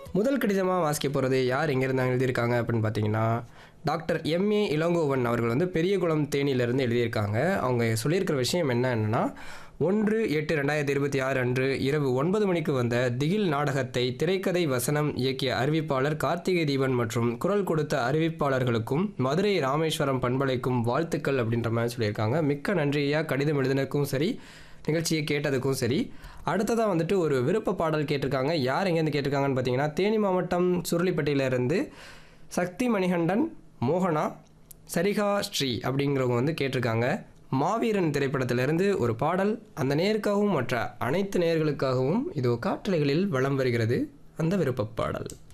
முதல் கடிதமாக வாசிக்க போகிறது யார் எங்கேருந்து எழுதியிருக்காங்க அப்படின்னு பார்த்தீங்கன்னா டாக்டர் எம்ஏ இளங்கோவன் அவர்கள் வந்து பெரியகுளம் தேனியிலிருந்து எழுதியிருக்காங்க அவங்க சொல்லியிருக்கிற விஷயம் என்ன என்னன்னா ஒன்று எட்டு ரெண்டாயிரத்தி இருபத்தி ஆறு அன்று இரவு ஒன்பது மணிக்கு வந்த திகில் நாடகத்தை திரைக்கதை வசனம் இயக்கிய அறிவிப்பாளர் கார்த்திகை தீபன் மற்றும் குரல் கொடுத்த அறிவிப்பாளர்களுக்கும் மதுரை ராமேஸ்வரம் பண்பலைக்கும் வாழ்த்துக்கள் அப்படின்ற மாதிரி சொல்லியிருக்காங்க மிக்க நன்றியா கடிதம் எழுதினதுக்கும் சரி நிகழ்ச்சியை கேட்டதுக்கும் சரி அடுத்ததாக வந்துட்டு ஒரு விருப்ப பாடல் கேட்டிருக்காங்க யார் எங்கேருந்து கேட்டிருக்காங்கன்னு பார்த்தீங்கன்னா தேனி மாவட்டம் சுருளிப்பட்டியிலேருந்து சக்தி மணிகண்டன் மோகனா சரிகா ஸ்ரீ அப்படிங்கிறவங்க வந்து கேட்டிருக்காங்க மாவீரன் திரைப்படத்திலிருந்து ஒரு பாடல் அந்த நேருக்காகவும் மற்ற அனைத்து நேர்களுக்காகவும் இதோ காற்றலைகளில் வலம் வருகிறது அந்த விருப்பப் பாடல்